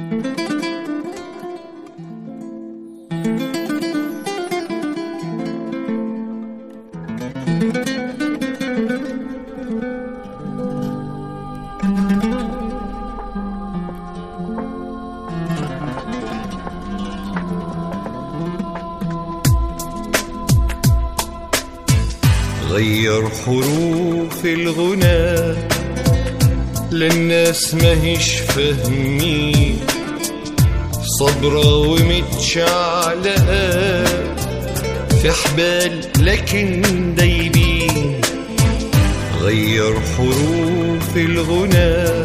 غير حروف الغنى للناس ماهيش فاهمين صبرة ومتشعلقة في حبال لكن دايبين غير حروف الغنى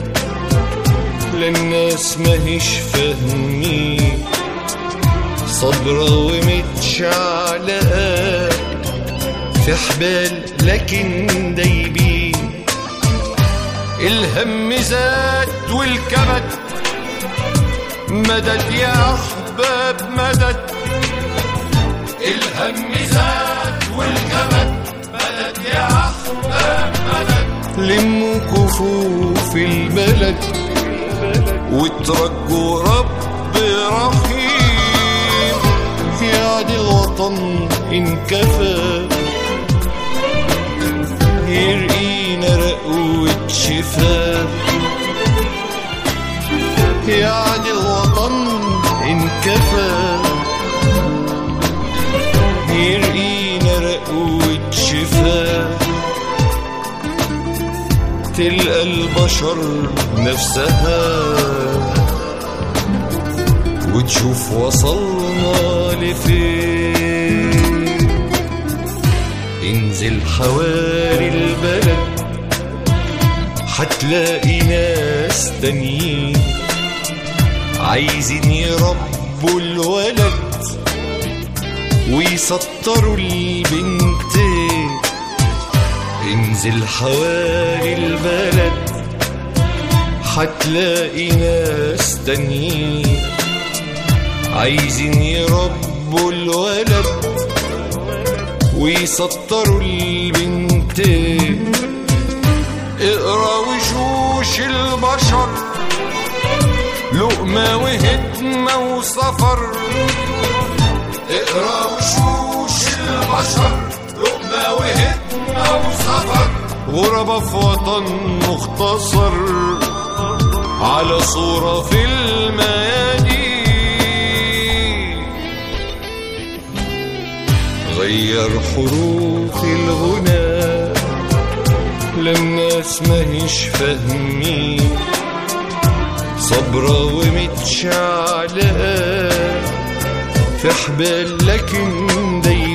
للناس ماهيش فاهمين صبرة ومتشعلقة في حبال لكن دايبين الهم زاد والكبد مدد يا احباب مدد الهم زاد والكبد مدد يا احباب مدد لموا كفوف البلد وترجوا رب رحيم يعد الوطن انكفى يرقينا رقوة شفاء يعني الوطن انكفى يرقينا رقوة شفاء تلقى البشر نفسها وتشوف وصلنا لفين انزل حواري البلد حتلاقي ناس تانيين عايزين يربوا الولد ويسطروا البنتين انزل حواري البلد حتلاقي ناس تانيين عايزين يربوا الولد ويسطروا البنتين اقرا وشوش البشر لقمة وهدمة وسفر اقرا وشوش البشر لقمة وهدمة وسفر غربة في وطن مختصر على صورة في الميادين غير حروف الغنى للناس ماهيش فاهمين صبرة ومتشعلقة في حبال لكن دايما